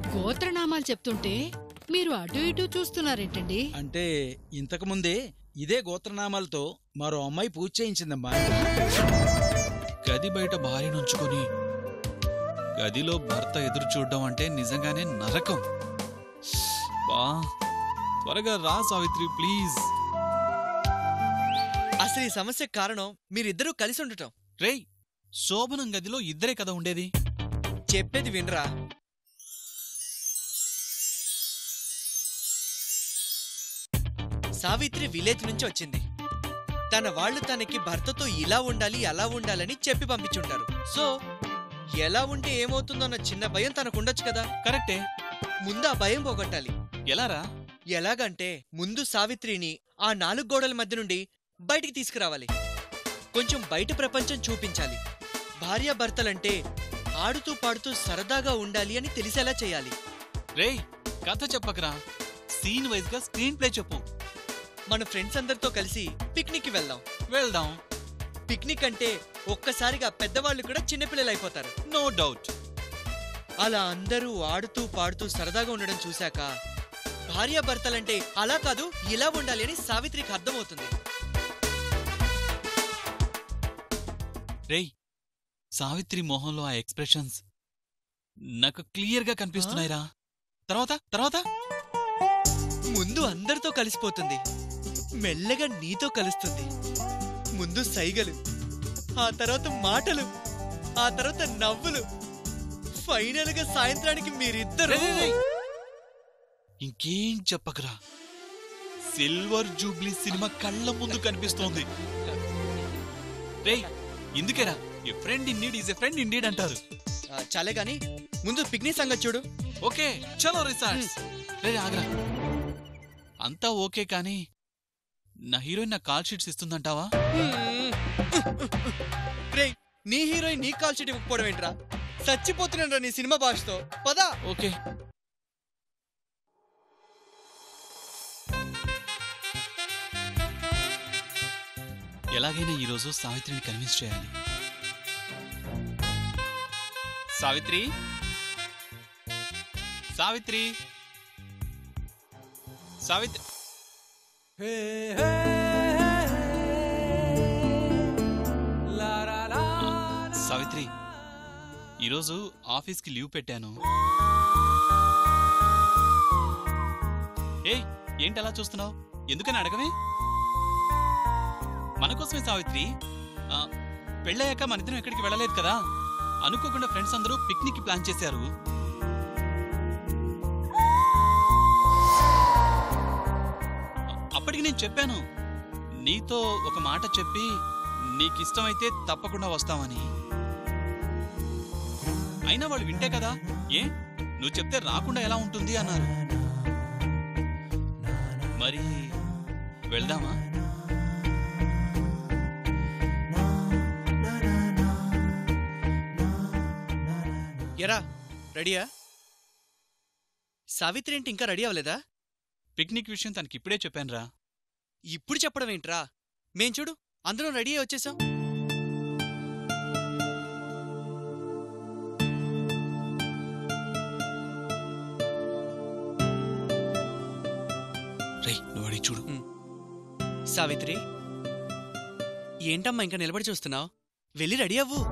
గోత్రనామాలు చెప్తుంటే మీరు అటు ఇటు చూస్తున్నారేంటండి అంటే ఇంతకు ముందే ఇదే గోత్రనామాలతో మరో అమ్మాయి పూజ చేయించిందమ్మా గది బయట భార్య నుంచుకొని గదిలో భర్త ఎదురు చూడడం అంటే నిజంగానే నరకం బా త్వరగా రా సావిత్రి ప్లీజ్ అసలు ఈ సమస్యకు కారణం మీరిద్దరూ కలిసి ఉండటం రేయ్ శోభనం గదిలో ఇద్దరే కదా ఉండేది చెప్పేది వినరా సావిత్రి విలేజ్ నుంచి వచ్చింది తన వాళ్ళు తనకి భర్తతో ఇలా ఉండాలి అలా ఉండాలని చెప్పి పంపించుంటారు సో ఎలా ఉంటే ఏమవుతుందన్న చిన్న భయం తనకుండొచ్చు కదా కరెక్టే ముందు ఆ భయం పోగొట్టాలి ఎలారా ఎలాగంటే ముందు సావిత్రిని ఆ నాలుగు గోడల మధ్య నుండి బయటికి తీసుకురావాలి కొంచెం బయట ప్రపంచం చూపించాలి భార్యాభర్తలంటే ఆడుతూ పాడుతూ సరదాగా ఉండాలి అని తెలిసేలా చేయాలి రేయ్ కథ చెప్పకరా సీన్ వైజ్ గా స్క్రీన్ ప్లే చెప్పు మన ఫ్రెండ్స్ అందరితో కలిసి పిక్నిక్ కి వెళ్దాం వెళ్దాం పిక్నిక్ అంటే ఒక్కసారిగా పెద్దవాళ్ళు కూడా చిన్నపిల్లలు అయిపోతారు నో డౌట్ అలా అందరూ ఆడుతూ పాడుతూ సరదాగా ఉండడం చూశాక భార్యాభర్తలంటే అలా కాదు ఇలా ఉండాలి అని సావిత్రికి అర్థమవుతుంది రేయ్ సావిత్రి మొహంలో ఆ ఎక్స్ప్రెషన్స్ నాకు క్లియర్ గా కనిపిస్తున్నాయిరా తర్వాత తర్వాత ముందు అందరితో కలిసిపోతుంది మెల్లగా నీతో కలుస్తుంది ముందు సైగలు ఆ తర్వాత మాటలు ఆ తర్వాత నవ్వులు ఫైనల్ గా సాయంత్రానికి మీరిద్దరు రేయ్, రేయ్, రేయ్. ఇంకేం చెప్పకరా సిల్వర్ జూబ్లీ సినిమా కళ్ళ ముందు కనిపిస్తోంది రేయ్ ఇందుకేరా a friend in need is a friend in need అంటారు ఆ, చాలే గాని ముందు పిక్నిక్ సంగతి చూడు ఓకే చలో రిసార్ట్స్ రే ఆగ్రా అంతా ఓకే కానీ నా హీరోయిన్ నా కాల్ షీట్స్ ఇస్తుందంటావా రే నీ హీరోయిన్ నీ కాల్ షీట్ ఇవ్వకపోవడం ఏంట్రా చచ్చిపోతున్నాడు నీ సినిమా భాషతో పదా ఓకే ఎలాగైనా ఈరోజు సావిత్రిని కన్విన్స్ చేయాలి సావిత్రి సావిత్రి సావిత్రి సావిత్రి ఈరోజు ఆఫీస్కి లీవ్ పెట్టాను ఏయ్ ఏంటి అలా చూస్తున్నావు ఎందుకని అడగవే మన కోసమే సావిత్రి ఆ, పెళ్ళయ్యాక మన ఇద్దరం ఎక్కడికి వెళ్ళలేదు కదా అనుకోకుండా ఫ్రెండ్స్ అందరూ పిక్నిక్ ప్లాన్ చేశారు అప్పటికి నేను చెప్పాను నీతో ఒక మాట చెప్పి నీకిష్టమైతే తప్పకుండా వస్తామని అయినా వాళ్ళు వింటే కదా ఏ నువ్వు చెప్తే రాకుండా ఎలా ఉంటుంది అన్నారు మరి వెళ్దామా ఎరా రెడీయా సావిత్రి ఏంటి ఇంకా రెడీ అవ్వలేదా పిక్నిక్ విషయం తనకి ఇప్పుడే చెప్పానురా ఇప్పుడు చెప్పడం ఏంట్రా మేం చూడు అందరం రెడీ అయ్యి వచ్చేసాం రే నువ్వు అడిగి చూడు సావిత్రి ఏంటమ్మా ఇంకా నిలబడి చూస్తున్నావు వెళ్ళి రెడీ అవ్వు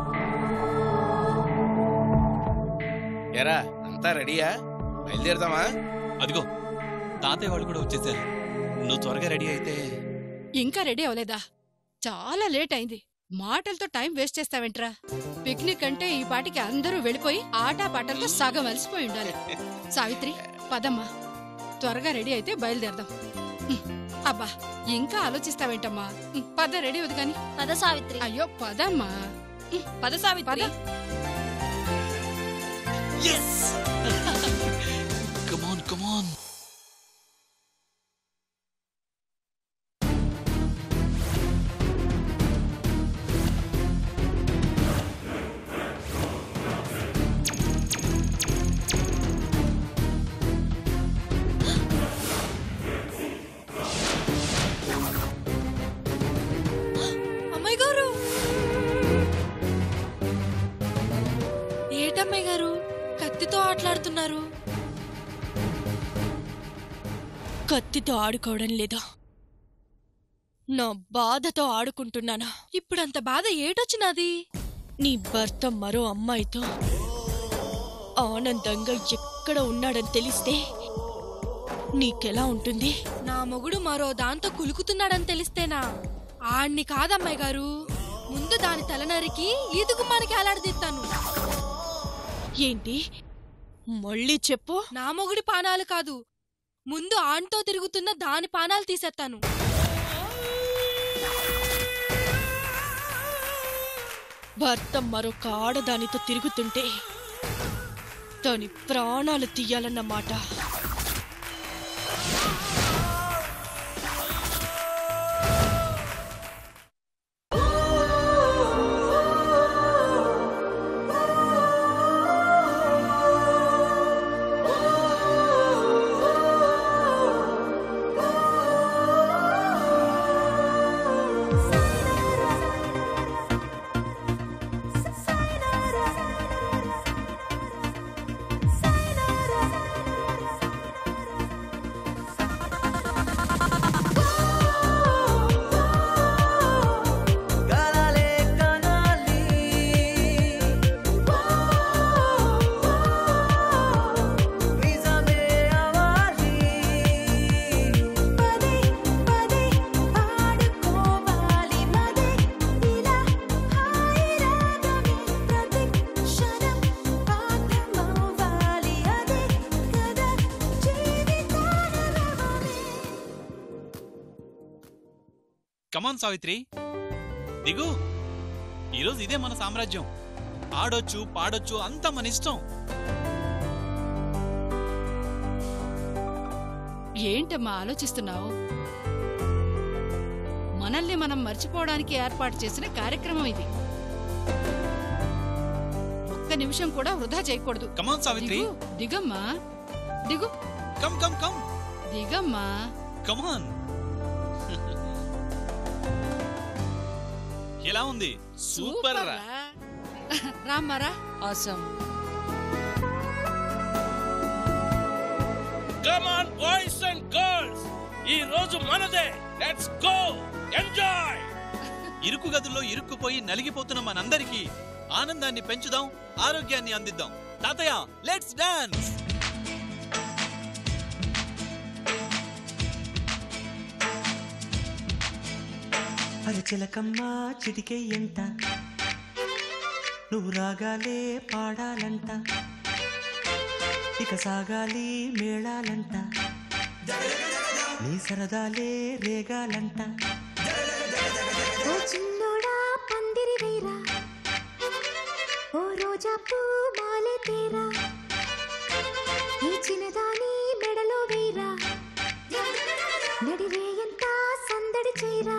ఎరా అంతా రెడీయా బయలుదేరదామా అదిగో తాతయ్య వాళ్ళు కూడా వచ్చేసారు నువ్వు త్వరగా రెడీ అయితే ఇంకా రెడీ అవ్వలేదా చాలా లేట్ అయింది మాటలతో టైం వేస్ట్ చేస్తావేంట్రా పిక్నిక్ అంటే ఈ పాటికి అందరూ వెళ్ళిపోయి ఆటా పాటలతో సగం అలసిపోయి ఉండాలి సావిత్రి పదమ్మా త్వరగా రెడీ అయితే బయలుదేరదాం హ్మ్. అబ్బా ఇంకా ఆలోచిస్తావేంటమ్మా హ్మ్, పద రెడీ అవుదు కాని పద సావిత్రి అయ్యో పదమ్మా హ్మ్, పద సావిత్రి పద కమాన్ కమాన్ అమ్మాయి గారు ఏటమ్మాయి గారు కత్తితో ఆటలాడుతున్నారు మాట్లాడుతున్నారు కత్తితో ఆడుకోవడం లేదా నా బాధతో ఆడుకుంటున్నానా ఇప్పుడంత బాధ ఏటొచ్చినది నీ భర్త మరో అమ్మాయితో ఆనందంగా ఎక్కడ ఉన్నాడని తెలిస్తే నీకెలా ఉంటుంది నా మొగుడు మరో దాంతో కులుకుతున్నాడని తెలిస్తేనా ఆణ్ణి కాదమ్మాయి గారు ముందు దాని తలనరికి ఈదుగు మనకి అలాడదీస్తాను ఏంటి మళ్ళీ చెప్పు నా మొగుడి పానాలు కాదు ముందు ఆన్తో తిరుగుతున్న దాని పానాలు తీసేస్తాను భర్త మరొక ఆడదానితో తిరుగుతుంటే దాని ప్రాణాలు తీయాలన్నమాట కమాన్ సావిత్రి దిగు ఈరోజు ఇదే మన సామ్రాజ్యం ఆడొచ్చు పాడొచ్చు అంతా మన ఇష్టం ఏంటమ్మా ఆలోచిస్తున్నావు మనల్ని మనం మర్చిపోవడానికి ఏర్పాటు చేసిన కార్యక్రమం ఇది ఒక్క నిమిషం కూడా వృధా చేయకూడదు కమాన్ సావిత్రి దిగు దిగమ్మా దిగు కమ్ కమ్ కమ్ దిగమ్మా కమాన్ ఎలా ఉంది సూపర్ రా రా. రామ్మారా awesome come on boys and girls ఈ రోజు మనదే లెట్స్ గో ఎంజాయ్ ఇరుకు గదుల్లో ఇరుక్కుపోయి నలిగిపోతున్న మనందరికీ ఆనందాన్ని పెంచుదాం ఆరోగ్యాన్ని అందిద్దాం తాతయ్య లెట్స్ డాన్స్ అరచిలకమ్మ చిటికే ఎంట నువ్వు రాగాలే పాడాలంట ఇక సాగాలి మేళాలంట నీ సరదాలే రేగాలంట ఓ చిన్నోడా పందిరి వేరా ఓ రోజా పూ మాలే తేరా ఈ చిన్నదాని మెడలో వేరా నడివేయంత సందడి చేరా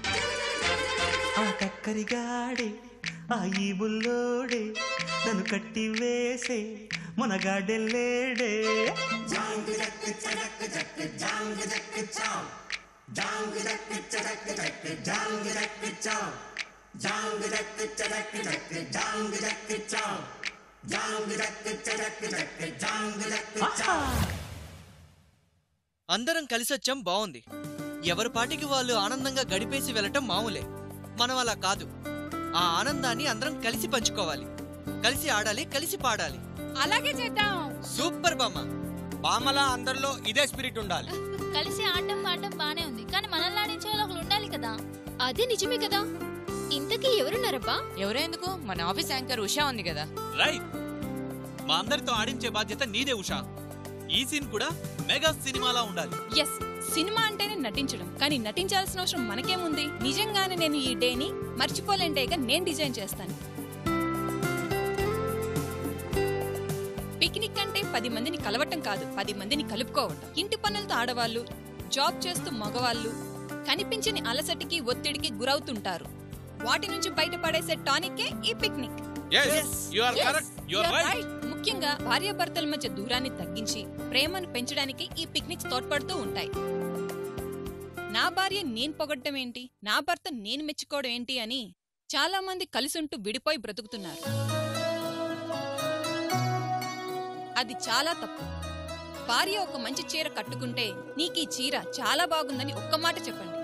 ఆ కక్కరిగాడే ఆ ఈ బుల్లోడే నన్ను కట్టి వేసే మునగాడెల్లేడే అందరం కలిసొచ్చాం బావుంది ఎవరి పాటికి వాళ్ళు ఆనందంగా గడిపేసి వెళ్ళటం మామూలే మనం అలా కాదు ఆ ఆనందాన్ని అందరం కలిసి పంచుకోవాలి కలిసి ఆడాలి కలిసి పాడాలి అలాగే చేద్దాం సూపర్ బామ్మ బామలా అందరిలో ఇదే స్పిరిట్ ఉండాలి కలిసి ఆడటం పాడటం బానే ఉంది కానీ మనల్ని ఆడించే వాళ్ళు ఒకరు ఉండాలి కదా అదే నిజమే కదా ఇంతకీ ఎవరున్నారబ్బా ఎవరో ఎందుకు మన ఆఫీస్ యాంకర్ ఉషా ఉంది కదా రైట్ మా అందరితో ఆడించే బాధ్యత నీదే ఉషా ఈ సీన్ కూడా మెగా సినిమాలా ఉండాలి ఎస్ సినిమా అంటేనే నటించడం కానీ నటించాల్సిన అవసరం మనకేముంది నిజంగానే నేను ఈ డేని మర్చిపోలేని డేగా నేను డిజైన్ చేస్తాను పిక్నిక్ అంటే పది మందిని కలవటం కాదు పది మందిని కలుపుకోవటం ఇంటి పనులతో ఆడవాళ్ళు జాబ్ చేస్తూ మగవాళ్ళు కనిపించని అలసటికి ఒత్తిడికి గురవుతుంటారు వాటి నుంచి బయటపడేసే టానికే ఈ picnic yes you are correct you are right ముఖ్యంగా భార్యాభర్తల మధ్య దూరాన్ని తగ్గించి ప్రేమను పెంచడానికి ఈ పిక్నిక్స్ తోడ్పడుతూ ఉంటాయి నా భార్య నేను పొగడ్డం ఏంటి నా భర్త నేను మెచ్చుకోవడం ఏంటి అని చాలా మంది కలిసుంటూ విడిపోయి బ్రతుకుతున్నారు అది చాలా తప్పు భార్య ఒక మంచి చీర కట్టుకుంటే నీకీ చీర చాలా బాగుందని ఒక్క మాట చెప్పండి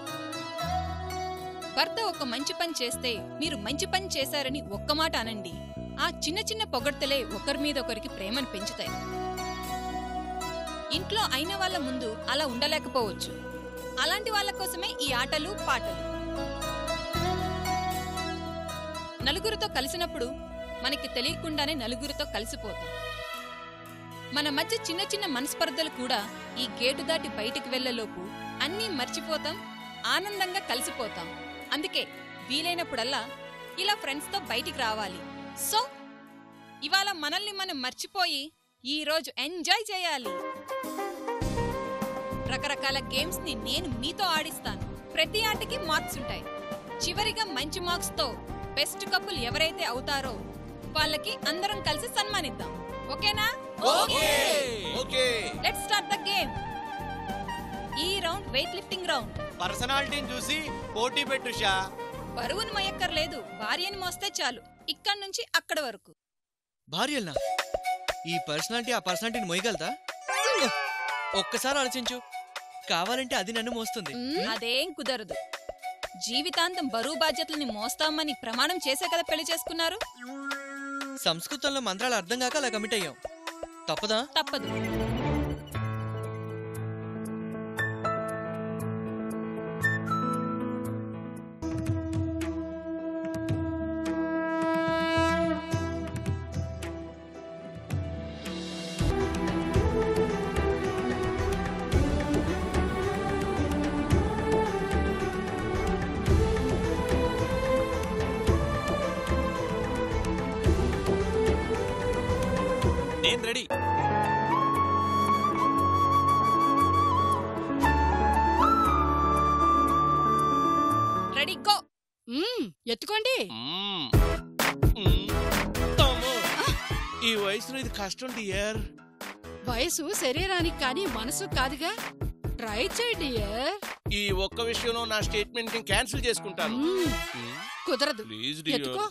భర్త ఒక మంచి పని చేస్తే మీరు మంచి పని చేశారని ఒక్క మాట అనండి ఆ చిన్న చిన్న పొగడ్తలే ఒకరి మీద ఒకరికి ప్రేమను పెంచుతాయి ఇంట్లో అయిన వాళ్ళ ముందు అలా ఉండలేకపోవచ్చు అలాంటి వాళ్ళ కోసమే ఈ ఆటలు పాటలు నలుగురితో కలిసినప్పుడు మనకి తెలియకుండానే నలుగురితో కలిసిపోతాం మన మధ్య చిన్న చిన్న మనస్పర్ధలు కూడా ఈ గేటు దాటి బయటికి వెళ్లేలోపు అన్నీ మర్చిపోతాం ఆనందంగా కలిసిపోతాం అందుకే వీలైనప్పుడల్లా ఇలా ఫ్రెండ్స్తో బయటికి రావాలి సో ఇవాళ మనల్ని మనం మర్చిపోయి ఈ రోజు ఎంజాయ్ చేయాలి రకరకాల గేమ్స్ ని నేను మీతో ఆడిస్తాను ప్రతి ఆటకి మార్క్స్ ఉంటాయి చివరిగా మంచి మార్క్స్ తో బెస్ట్ కపుల్ ఎవరైతే అవుతారో వాళ్ళకి అందరం కలిసి సన్మానిద్దాం ఓకేనా okay let start the game ఈ రౌండ్ వెయిట్ లిఫ్టింగ్ రౌండ్ పర్సనాలిటీని చూసి పోటీ పెట్టు షా బరువును మోయక్కర్లేదు భార్యని మోస్తే చాలు ఇక్కడి నుంచి అక్కడ వరకు భార్యల్నా ఈ పర్సనాలిటీ ఆ పర్సనాలిటీని మోయగలదా ఒక్కసారి ఆలోచించు కావాలంటే అది నన్ను మోస్తుంది అదేం కుదరదు జీవితాంతం బరువు బాధ్యతల్ని మోస్తామని ప్రమాణం చేసే కదా పెళ్లి చేసుకున్నారు సంస్కృతంలో మంత్రాలు అర్థం కాక అలా కమిట్ అయ్యాం తప్పదా తప్పదు నేను రెడీ రెడీ గో మ్మ్, ఎత్తుకోండి తమ్ము, ఈ వయసులో ఇది కష్టం డియర్ వయసు శరీరానికి కానీ మనసు కాదుగా ట్రై చేయండి డియర్. ఈ ఒక్క విషయంలో నా స్టేట్మెంట్ ని క్యాన్సిల్ చేసుకుంటాను మ్మ్, కుదరదు ప్లీజ్ ఎత్తుకో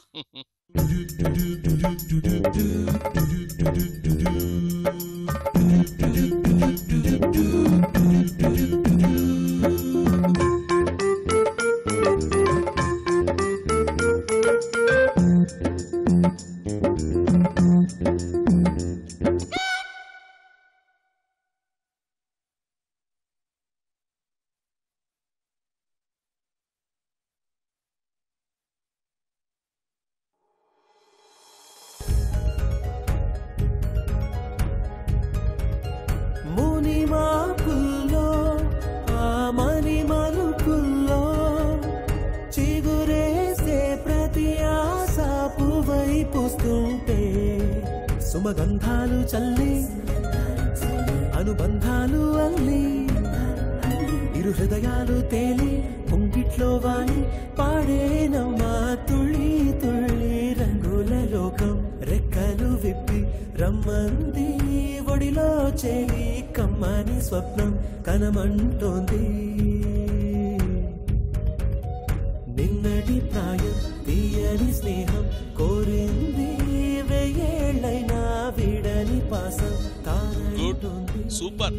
ముని మాపుల్లో ఆ మని మలుపుల్లో చిగురేసే ప్రతి ఆశ పువ్వై పూస్తుంటే సుమగంధాలు చల్లి అనుబంధాలు అల్లి ఇరు హృదయాలు తేలి పొంగిట్లో వాలి పాడేనమ్మా తుళ్ళి తుళ్ళి రంగుల లోకం రెక్కలు విప్పి రమ్మంది ఒడిలో చేరి కమ్మని స్వప్నం కనమంటోంది నిన్నటి ప్రాయం తీయని స్నేహం కోరింది వెయ్యేళ్ళైనా విడని పాసం గుడ్ తానంటోంది సూపర్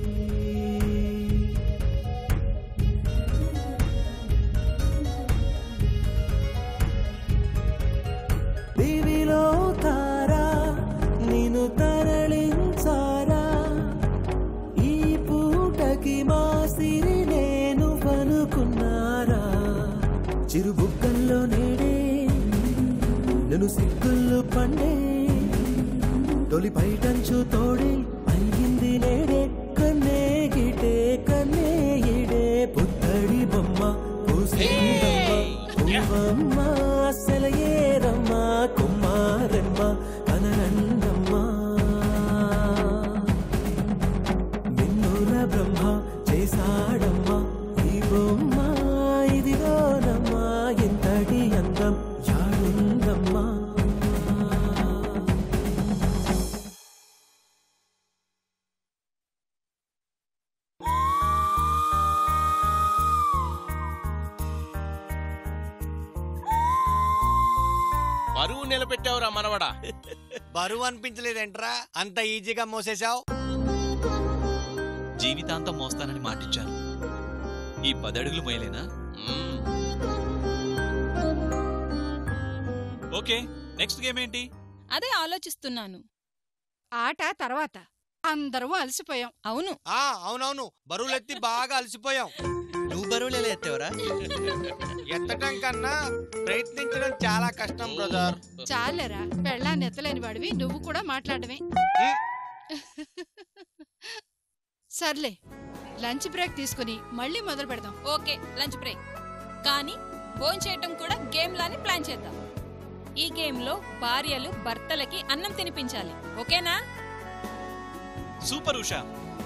దివిలో తారా నిన్ను తరలించారా ఈ పూటకి మా సిరి నేను పనుకున్నారా చిరుబుగ్గల్లో నేడే నన్ను సిగ్గుల్లో పండే తొలి బయటంచు తోడే అయ్యింది నేడే కన్నే గిటే కన్నే ఇడే పుత్తడి బొమ్మ పూసిందమ్మ పువ్వమ్మ సెలయేరమ్మ కుమారమ్మ కనరండమ్మ మిన్నుల బ్రహ్మ చేశాడమ్మ ఈ బొమ్మ ఇదిగోనమ్మా ఇంతటి అందం యాడుందమ్మా బరువు నిలబెట్టావురా మనవడా బరువు అనిపించలేదేంట్రా అంత ఈజీగా మోసేశావు జీవితాంతం మోస్తానని మాటిచ్చాను ఈ పదడుగులు మోయలేనా మ్మ్. ఓకే నెక్స్ట్ గేమ్ ఏంటి అదే ఆలోచిస్తున్నాను ఆట తర్వాత అందరం అలసిపోయాం అవును ఆ అవునవును బరువులెత్తి బాగా అలసిపోయాం నువ్వు బరువులు ఎలా ఎత్తావరా ఎత్తటం కన్నా ప్రయత్నించడం చాలా కష్టం బ్రదర్ చాలేరా పెళ్ళాన్ని ఎత్తలేని వాడివి నువ్వు కూడా మాట్లాడమే సర్లే లంచ్ బ్రేక్ తీసుకుని మళ్ళీ మొదలు పెడదాం ఓకే లంచ్ బ్రేక్ కానీ భోంచేయటం కూడా గేమ్ లాని ప్లాన్ చేద్దాం ఈ గేమ్ లో భార్యలు భర్తలకి అన్నం తినిపించాలి ఓకేనా సూపర్ ఉషా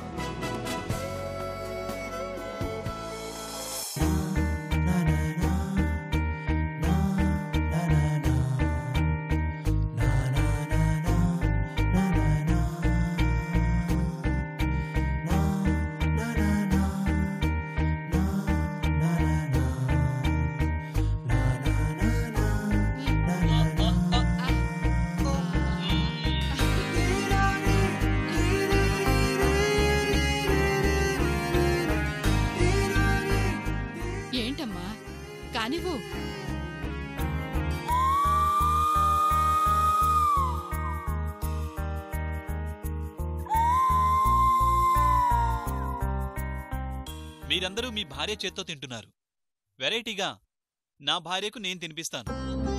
ఏంటమ్మా కానివ్వు మీరందరూ మీ భార్య చేత్తో తింటున్నారు వెరైటీగా నా భార్యకు నేను తినిపిస్తాను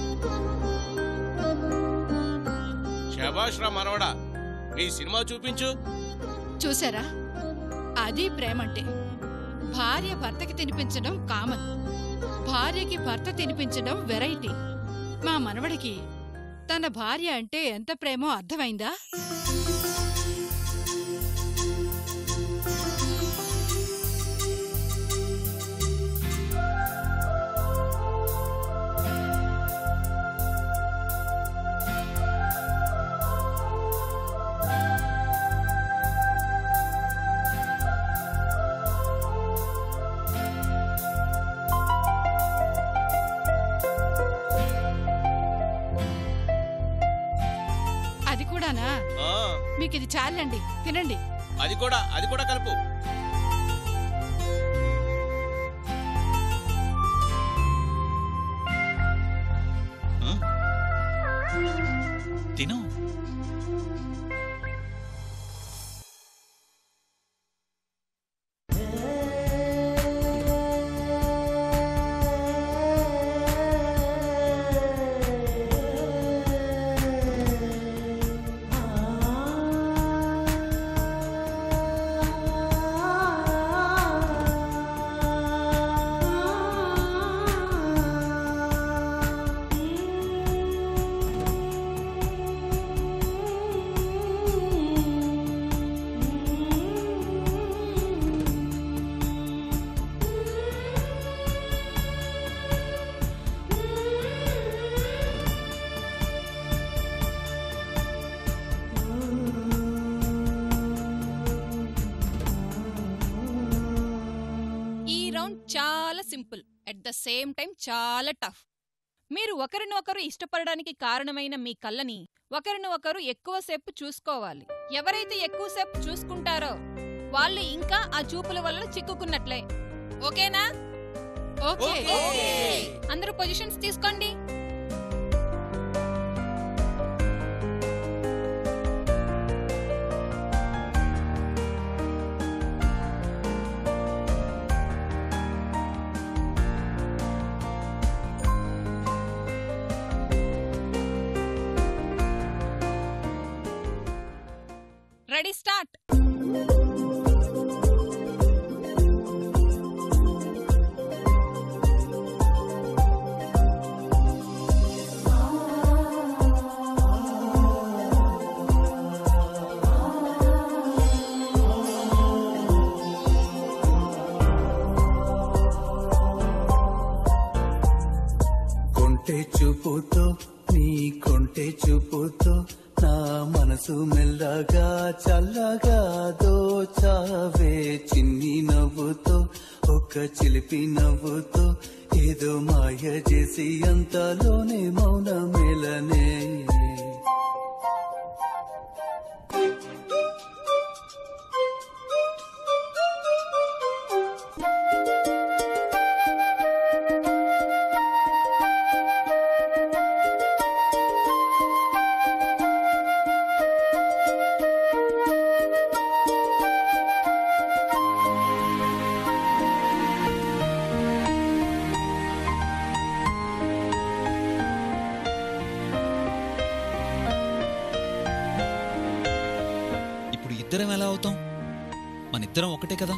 శభాష్ రా మనవడా నీ సినిమా చూపించు చూసారా అది ప్రేమంటే భార్య భర్తకి తినిపించడం కామన్ భార్యకి భర్త తినిపించడం వెరైటీ మా మనవడికి తన భార్య అంటే ఎంత ప్రేమో అర్థమైందా అది కూడానా ఆ, మీకు ఇది చాలండి తినండి అది కూడా అది కూడా కలుపు ఆ? తిను ఈ రౌండ్ చాలా simple at the same time చాలా టఫ్ మీరు ఒకరిని ఒకరు ఇష్టపడడానికి కారణమైన మీ కళ్ళని ఒకరిని ఒకరు ఎక్కువసేపు చూసుకోవాలి ఎవరైతే ఎక్కువసేపు చూసుకుంటారో వాళ్ళు ఇంకా ఆ చూపుల వల్ల చిక్కుకున్నట్లే ఓకేనా ఓకే అందరూ పొజిషన్స్ తీసుకోండి రెడీ స్టార్ట్ కొంటె చూపుతో నీ కొంటె చూపుతో నా మనసు మెల్లగా చల్లగా దోచావే చిన్ని నవ్వుతో ఒక చిలిపి నవ్వుతో ఏదో మాయ చేసి అంతలోనే మౌన మేలనే ఇప్పుడు ఇద్దరం ఎలా అవుతాం మన ఇద్దరం ఒకటే కదా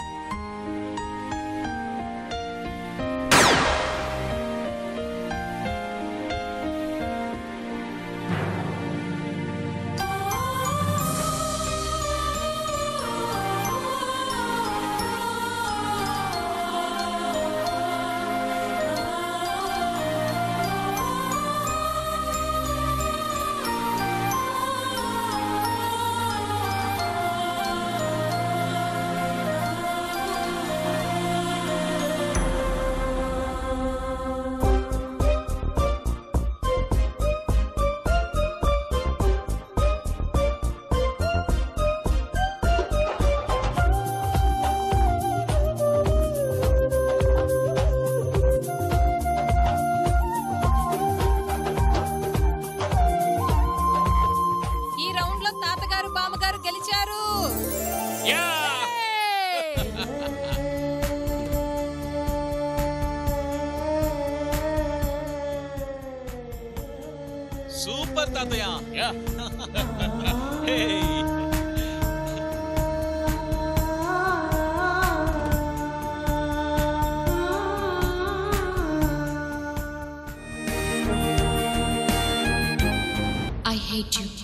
ఈ రౌండ్ లో తాతగారు బామ్మగారు గెలిచారు యా సూపర్ తాతయ్య yeah hey. I hate you.